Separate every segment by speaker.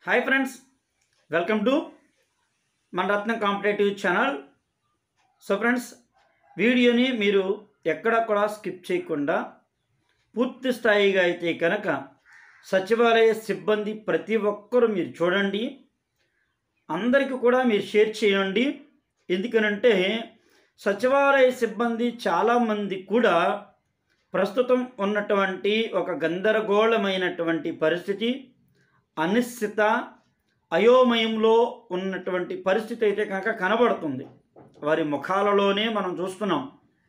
Speaker 1: hi friends welcome to మన Ratnam competitive channel so friends వీడియోని మీరు ఎక్కడ కూడా స్కిప్ చేయకుండా పూర్తి స్థాయిగా అయితే కనుక సచివాలయ సిబ్బంది ప్రతి ఒక్కరూ మీరు చూడండి అందరికీ కూడా మీరు షేర్ చేయండి ఎందుకనంటే సచివాలయ సిబ్బంది చాలామంది కూడా ప్రస్తుతం ఉన్నటువంటి ఒక గందరగోళమైనటువంటి పరిస్థితి అనిశ్చిత అయోమయంలో ఉన్నటువంటి పరిస్థితి అయితే కనుక కనబడుతుంది వారి ముఖాలలోనే మనం చూస్తున్నాం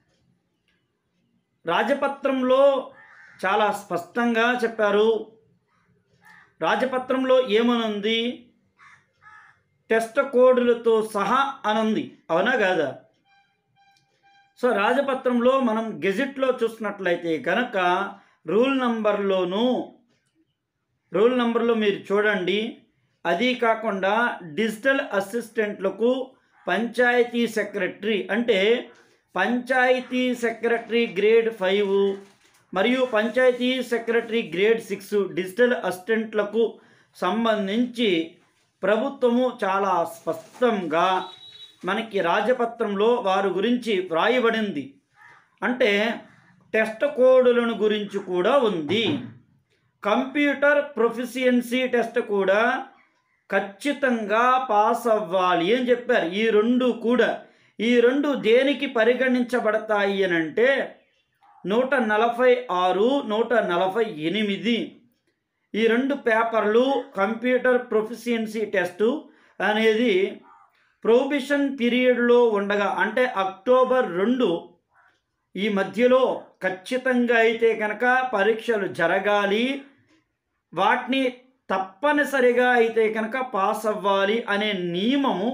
Speaker 1: రాజపత్రంలో చాలా స్పష్టంగా చెప్పారు రాజపత్రంలో ఏమనుంది టెస్ట్ కోడ్లతో సహా అనుంది అవునా కాదా సో రాజపత్రంలో మనం గెజిట్లో చూసినట్లయితే కనుక రూల్ నంబర్లోనూ రూల్ నంబర్లో మీరు చూడండి అది కాకుండా డిజిటల్ అసిస్టెంట్లకు పంచాయతీ సెక్రటరీ అంటే పంచాయతీ సెక్రటరీ గ్రేడ్ ఫైవ్ మరియు panchayat secretary grade six digital అసిస్టెంట్లకు సంబంధించి ప్రభుత్వము చాలా స్పష్టంగా మనకి రాజపత్రంలో వారి గురించి వ్రాయబడింది అంటే టెస్ట్ కోడులను గురించి కూడా ఉంది కంప్యూటర్ ప్రొఫిషియన్సీ టెస్ట్ కూడా ఖచ్చితంగా పాస్ అవ్వాలి అని చెప్పారు ఈ రెండు కూడా ఈ రెండు దేనికి పరిగణించబడతాయి అని అంటే నూట నలభై ఆరు నూట నలభై ఎనిమిది ఈ రెండు పేపర్లు కంప్యూటర్ ప్రొఫిషియన్సీ టెస్టు అనేది ప్రొహిబిషన్ పీరియడ్లో ఉండగా అంటే అక్టోబర్ రెండు ఈ మధ్యలో ఖచ్చితంగా అయితే కనుక పరీక్షలు జరగాలి వాటిని తప్పనిసరిగా అయితే కనుక పాస్ అవ్వాలి అనే నియమము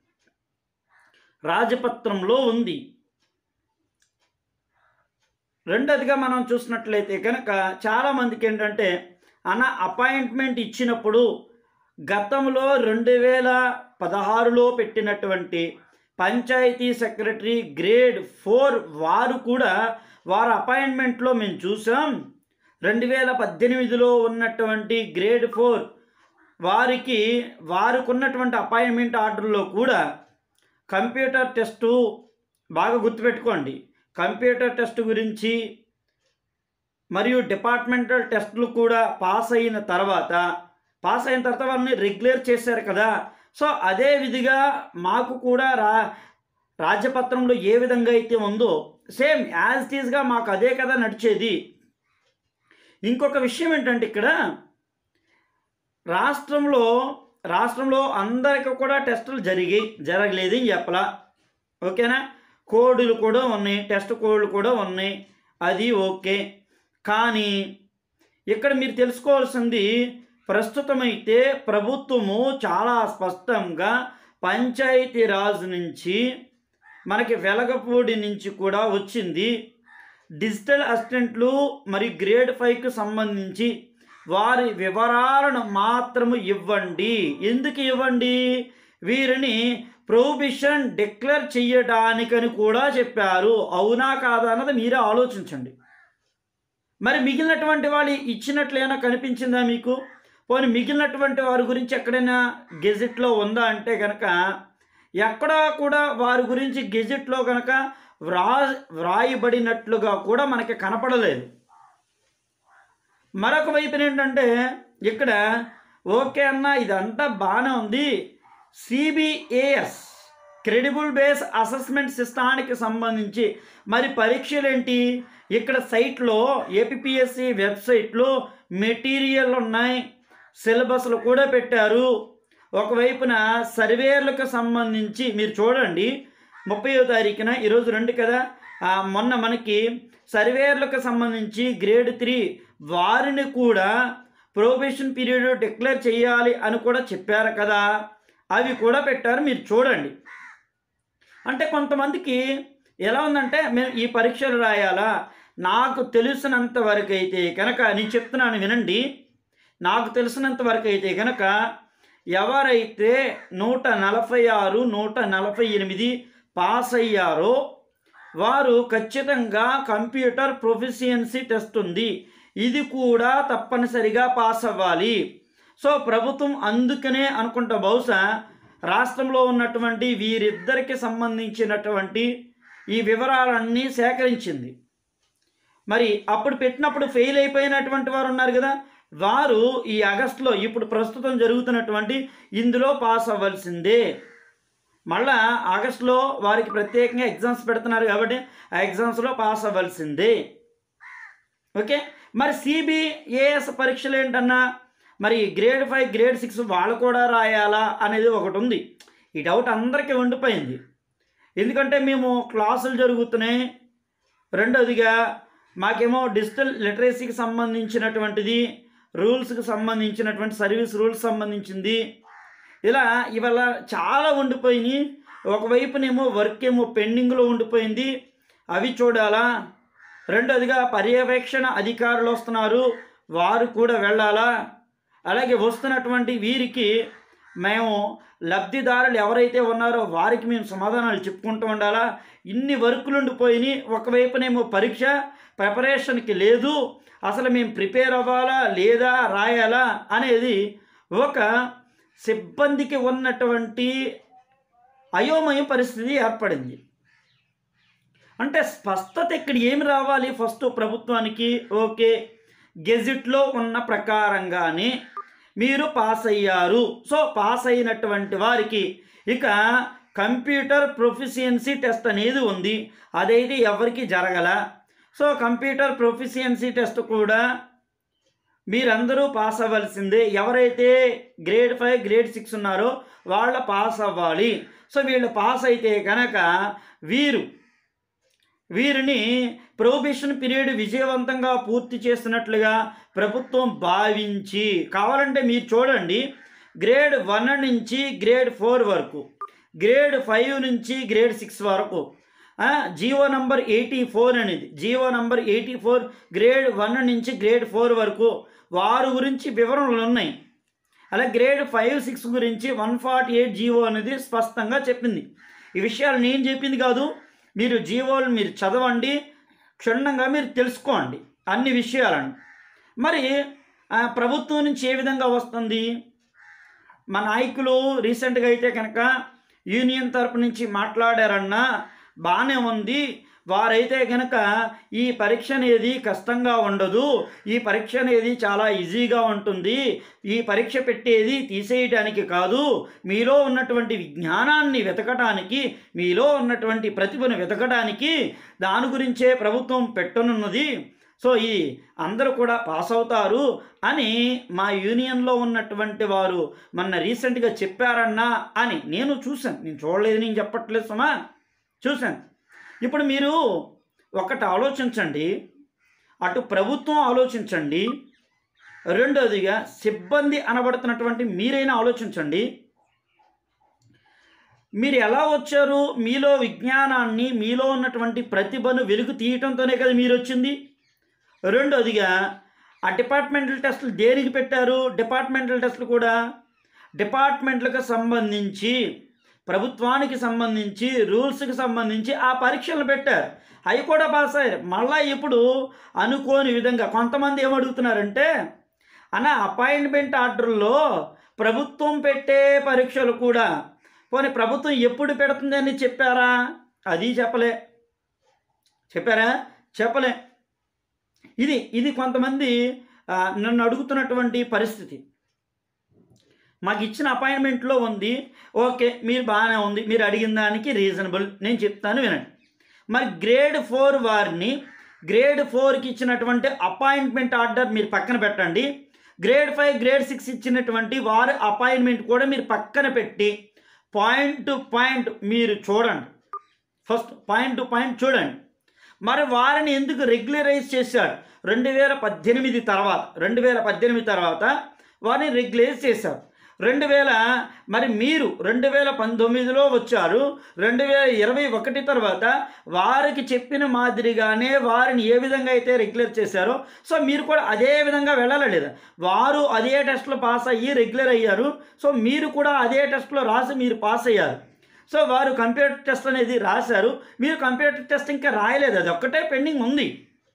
Speaker 1: రాజపత్రంలో ఉంది రెండోదిగా మనం చూసినట్లయితే కనుక చాలామందికి ఏంటంటే అన్న అపాయింట్మెంట్ ఇచ్చినప్పుడు గతంలో రెండు వేల పదహారులో పెట్టినటువంటి పంచాయతీ సెక్రటరీ గ్రేడ్ ఫోర్ వారు కూడా వారి అపాయింట్మెంట్లో మేము చూసాం రెండు వేల పద్దెనిమిదిలో ఉన్నటువంటి గ్రేడ్ ఫోర్ వారికి వారికి ఉన్నటువంటి అపాయింట్మెంట్ ఆర్డర్లో కూడా కంప్యూటర్ టెస్టు బాగా గుర్తుపెట్టుకోండి కంప్యూటర్ టెస్ట్ గురించి మరియు డిపార్ట్మెంటల్ టెస్టులు కూడా పాస్ అయిన తర్వాత పాస్ అయిన తర్వాత వాళ్ళని రెగ్యులర్ చేశారు కదా సో అదే విధిగా మాకు కూడా రా రాజ్యపత్రంలో ఏ విధంగా అయితే ఉందో సేమ్ యాజ్ టీజ్గా మాకు అదే కదా నడిచేది ఇంకొక విషయం ఏంటంటే ఇక్కడ రాష్ట్రంలో రాష్ట్రంలో అందరికీ కూడా టెస్టులు జరిగి జరగలేదు అని చెప్పలా ఓకేనా కోడ్లు కూడా ఉన్నాయి టెస్ట్ కోడ్లు కూడా ఉన్నాయి అది ఓకే కానీ ఇక్కడ మీరు తెలుసుకోవాల్సింది ప్రస్తుతమైతే ప్రభుత్వము చాలా స్పష్టంగా పంచాయతీరాజ్ నుంచి మనకి వెలగపూడి నుంచి కూడా వచ్చింది డిజిటల్ అసిస్టెంట్లు మరియు గ్రేడ్ ఫైవ్కి సంబంధించి వారి వివరాలను మాత్రము ఇవ్వండి ఎందుకు ఇవ్వండి వీరిని ప్రొహిబిషన్ డిక్లేర్ చేయడానికని కూడా చెప్పారు అవునా కాదా అన్నది మీరే ఆలోచించండి మరి మిగిలినటువంటి వాళ్ళు ఇచ్చినట్లయినా కనిపించిందా మీకు పోనీ మిగిలినటువంటి వారి గురించి ఎక్కడైనా గెజిట్లో ఉందా అంటే కనుక ఎక్కడా కూడా వారి గురించి గెజిట్లో కనుక వ్రా వ్రాయబడినట్లుగా కూడా మనకి కనపడలేదు మరొక వైపున ఏంటంటే ఇక్కడ ఓకే అన్న ఇదంతా బాగానే ఉంది సిబిఏఎస్ క్రెడిబుల్ బేస్ అసెస్మెంట్ సిస్టానికి సంబంధించి మరి పరీక్షలు ఏంటి ఇక్కడ సైట్లో ఏపీఎస్సి వెబ్సైట్లో మెటీరియల్ ఉన్నాయి సిలబస్లు కూడా పెట్టారు ఒకవైపున సర్వేర్లకు సంబంధించి మీరు చూడండి ముప్పయో తారీఖున ఈరోజు రెండు కదా మొన్న మనకి సర్వేర్లకు సంబంధించి గ్రేడ్ త్రీ వారిని కూడా ప్రొబేషన్ పీరియడ్ డిక్లేర్ చేయాలి అని కూడా చెప్పారు కదా అవి కూడా పెట్టారు మీరు చూడండి అంటే కొంతమందికి ఎలా ఉందంటే మేము ఈ పరీక్షలు రాయాలా నాకు తెలిసినంత వరకు అయితే కనుక నేను చెప్తున్నాను వినండి నాకు తెలిసినంత వరకు అయితే కనుక ఎవరైతే నూట నలభై ఆరు నూట నలభై ఎనిమిది పాస్ అయ్యారో వారు ఖచ్చితంగా కంప్యూటర్ ప్రొఫిషియన్సీ టెస్ట్ ఉంది ఇది కూడా తప్పనిసరిగా పాస్ అవ్వాలి సో ప్రభుత్వం అందుకనే అనుకుంటా బహుశా రాష్ట్రంలో ఉన్నటువంటి వీరిద్దరికి సంబంధించినటువంటి ఈ వివరాలన్నీ సేకరించింది మరి అప్పుడు పెట్టినప్పుడు ఫెయిల్ అయిపోయినటువంటి వారు ఉన్నారు కదా వారు ఈ ఆగస్టులో ఇప్పుడు ప్రస్తుతం జరుగుతున్నటువంటి ఇందులో పాస్ అవ్వాల్సిందే మళ్ళా ఆగస్టులో వారికి ప్రత్యేకంగా ఎగ్జామ్స్ పెడుతున్నారు కాబట్టి ఆ ఎగ్జామ్స్లో పాస్ అవ్వాల్సిందే ఓకే మరి సిబిఏఎస్ పరీక్షలు ఏంటన్నా మరి గ్రేడ్ ఫైవ్ గ్రేడ్ సిక్స్ వాళ్ళు కూడా రాయాలా అనేది ఒకటి ఉంది ఈ డౌట్ అందరికీ ఉండిపోయింది ఎందుకంటే మేము క్లాసులు జరుగుతున్నాయి రెండోదిగా మాకేమో డిజిటల్ లిటరసీకి సంబంధించినటువంటిది రూల్స్కి సంబంధించినటువంటి సర్వీస్ రూల్స్ సంబంధించింది ఇలా ఇవాళ చాలా ఉండిపోయినాయి ఒకవైపునేమో వర్క్ ఏమో పెండింగ్లో ఉండిపోయింది అవి చూడాలా రెండోదిగా పర్యవేక్షణ అధికారులు వస్తున్నారు వారు కూడా వెళ్ళాలా అలాగే వస్తున్నటువంటి వీరికి మేము లబ్ధిదారులు ఎవరైతే ఉన్నారో వారికి మేము సమాధానాలు చెప్పుకుంటూ ఉండాలా ఇన్ని వర్కులు ఉండిపోయినాయి ఒకవైపునేమో పరీక్ష ప్రిపరేషన్కి లేదు అసలు మేము ప్రిపేర్ అవ్వాలా లేదా రాయాలా అనేది ఒక సిబ్బందికి ఉన్నటువంటి అయోమయ పరిస్థితి ఏర్పడింది అంటే స్పష్టత ఇక్కడ ఏమి రావాలి ఫస్ట్ ప్రభుత్వానికి ఓకే గెజిట్లో ఉన్న ప్రకారంగానే మీరు పాస్ అయ్యారు సో పాస్ అయినటువంటి వారికి ఇక కంప్యూటర్ ప్రొఫిషియన్సీ టెస్ట్ అనేది ఉంది అదైతే ఎవరికి జరగల సో కంప్యూటర్ ప్రొఫిషియన్సీ టెస్ట్ కూడా మీరందరూ పాస్ అవ్వాల్సిందే ఎవరైతే గ్రేడ్ ఫైవ్ గ్రేడ్ సిక్స్ ఉన్నారో వాళ్ళ పాస్ అవ్వాలి సో వీళ్ళు పాస్ అయితే కనుక వీరు వీరిని ప్రొహిబిషన్ పీరియడ్ విజయవంతంగా పూర్తి చేస్తున్నట్లుగా ప్రభుత్వం భావించి కావాలంటే మీరు చూడండి గ్రేడ్ వన్ నుంచి గ్రేడ్ ఫోర్ వరకు గ్రేడ్ ఫైవ్ నుంచి గ్రేడ్ సిక్స్ వరకు ఆ, జీవో నంబర్ ఎయిటీ ఫోర్ అనేది GO number eighty four grade one నుంచి గ్రేడ్ ఫోర్ వరకు వారు గురించి వివరణలు ఉన్నాయి అలా గ్రేడ్ ఫైవ్ సిక్స్ గురించి వన్ ఫార్టీ ఎయిట్ జీవో అనేది స్పష్టంగా చెప్పింది ఈ విషయాలు నేను చెప్పింది కాదు మీరు జీవోలు మీరు చదవండి క్షుణ్ణంగా మీరు తెలుసుకోండి అన్ని విషయాలను మరి ఆ, ప్రభుత్వం నుంచి ఏ విధంగా వస్తుంది మా నాయకులు రీసెంట్గా అయితే కనుక యూనియన్ తరపు నుంచి మాట్లాడారన్నా బాగానే ఉంది వారైతే కనుక ఈ పరీక్ష అనేది కష్టంగా ఉండదు ఈ పరీక్ష అనేది చాలా ఈజీగా ఉంటుంది ఈ పరీక్ష పెట్టేది తీసేయటానికి కాదు మీలో ఉన్నటువంటి విజ్ఞానాన్ని వెతకటానికి మీలో ఉన్నటువంటి ప్రతిభను వెతకడానికి దాని గురించే ప్రభుత్వం పెట్టనున్నది సో ఈ అందరూ కూడా పాస్ అవుతారు అని మా యూనియన్లో ఉన్నటువంటి వారు మొన్న రీసెంట్గా చెప్పారన్నా అని నేను చూశాను నేను చూడలేదు నేను చెప్పట్లేదు సుమా చూశాను ఇప్పుడు మీరు ఒకటి ఆలోచించండి అటు ప్రభుత్వం ఆలోచించండి రెండోదిగా సిబ్బంది అనబడుతున్నటువంటి మీరైనా ఆలోచించండి మీరు ఎలా వచ్చారు మీలో విజ్ఞానాన్ని మీలో ఉన్నటువంటి ప్రతిభను వెలుగు తీయటంతోనే కదా మీరు వచ్చింది రెండోదిగా ఆ డిపార్ట్మెంటల్ టెస్టులు దేనికి పెట్టారు డిపార్ట్మెంటల్ టెస్టులు కూడా డిపార్ట్మెంట్లకు సంబంధించి ప్రభుత్వానికి సంబంధించి రూల్స్కి సంబంధించి ఆ పరీక్షలు పెట్టారు అవి కూడా పాస్ అయ్యారు మళ్ళీ ఇప్పుడు అనుకోని విధంగా కొంతమంది ఏమడుగుతున్నారంటే అన్న అపాయింట్మెంట్ ఆర్డర్లో ప్రభుత్వం పెట్టే పరీక్షలు కూడా పోనీ ప్రభుత్వం ఎప్పుడు పెడుతుందని చెప్పారా అది చెప్పలే చెప్పారా చెప్పలే ఇది ఇది కొంతమంది ఆ, నన్ను అడుగుతున్నటువంటి పరిస్థితి మాకు ఇచ్చిన అపాయింట్మెంట్లో ఉంది ఓకే మీరు బాగానే ఉంది మీరు అడిగిన దానికి రీజనబుల్ నేను చెప్తాను వినండి మరి గ్రేడ్ ఫోర్ వారిని గ్రేడ్ ఫోర్కి ఇచ్చినటువంటి అపాయింట్మెంట్ ఆర్డర్ మీరు పక్కన పెట్టండి గ్రేడ్ ఫైవ్ గ్రేడ్ సిక్స్ ఇచ్చినటువంటి వారి అపాయింట్మెంట్ కూడా మీరు పక్కన పెట్టి పాయింట్ టు పాయింట్ మీరు చూడండి ఫస్ట్ పాయింట్ టు పాయింట్ చూడండి మరి వారిని ఎందుకు రెగ్యులరైజ్ చేశారు రెండు వేల పద్దెనిమిది తర్వాత రెండు వేల పద్దెనిమిది తర్వాత వారిని రెగ్యులైజ్ చేశారు రెండు వేల మరి మీరు రెండు వేల పంతొమ్మిదిలో వచ్చారు రెండు వేల ఇరవై ఒకటి తర్వాత వారికి చెప్పిన మాదిరిగానే వారిని ఏ విధంగా అయితే రెగ్యులర్ చేశారో సో మీరు కూడా అదే విధంగా వెళ్ళాలి లేదా వారు అదే టెస్ట్లో పాస్ అయ్యి రెగ్యులర్ అయ్యారు సో మీరు కూడా అదే టెస్ట్లో రాసి మీరు పాస్ అయ్యారు సో వారు కంప్యూటర్ టెస్ట్ అనేది రాశారు మీరు కంప్యూటర్ టెస్ట్ ఇంకా రాయలేదు అది ఒక్కటే పెండింగ్ ఉంది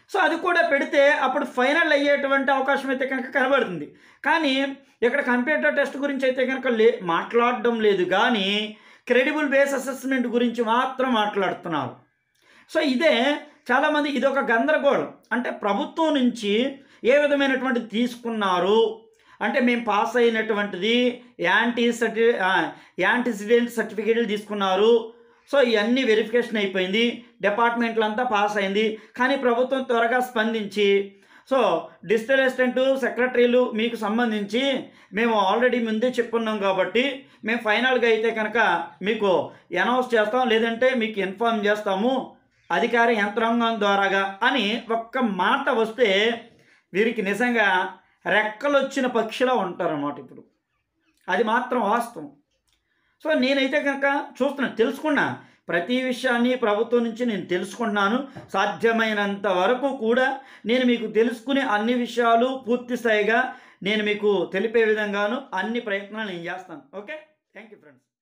Speaker 1: సో అది కూడా పెడితే అప్పుడు ఫైనల్ అయ్యేటువంటి అవకాశం అయితే కనుక కనబడుతుంది కానీ ఇక్కడ కంప్యూటర్ టెస్ట్ గురించి అయితే కనుక లే మాట్లాడడం లేదు కానీ క్రెడిబుల్ బేస్ అసెస్మెంట్ గురించి మాత్రం మాట్లాడుతున్నారు సో ఇదే చాలామంది ఇది ఒక గందరగోళం అంటే ప్రభుత్వం నుంచి ఏ విధమైనటువంటి తీసుకున్నారు అంటే మేము పాస్ అయినటువంటిది యాంటీ సర్టి యాంటీసిడెంట్ సర్టిఫికేట్లు తీసుకున్నారు సో ఇవన్నీ వెరిఫికేషన్ అయిపోయింది డిపార్ట్మెంట్లు అంతా పాస్ అయింది కానీ ప్రభుత్వం త్వరగా స్పందించి సో డిజిటల్ అసిస్టెంట్ సెక్రటరీలు మీకు సంబంధించి మేము ఆల్రెడీ ముందే చెప్పున్నాం కాబట్టి మేము ఫైనల్గా అయితే కనుక మీకు అనౌన్స్ చేస్తాం లేదంటే మీకు ఇన్ఫార్మ్ చేస్తాము అధికార యంత్రాంగం ద్వారాగా అని ఒక్క మాట వస్తే వీరికి నిజంగా రెక్కలు వచ్చిన పక్షిలా ఉంటారన్నమాట ఇప్పుడు అది మాత్రం వాస్తవం సో నేనైతే కనుక చూస్తున్నా తెలుసుకున్నా ప్రతి విషయాన్ని ప్రభుత్వం నుంచి నేను తెలుసుకుంటున్నాను సాధ్యమైనంత వరకు కూడా నేను మీకు తెలుసుకునే అన్ని విషయాలు పూర్తి స్థాయిగా నేను మీకు తెలిపే విధంగాను అన్ని ప్రయత్నాలు నేను చేస్తాను ఓకే థ్యాంక్ యూ ఫ్రెండ్స్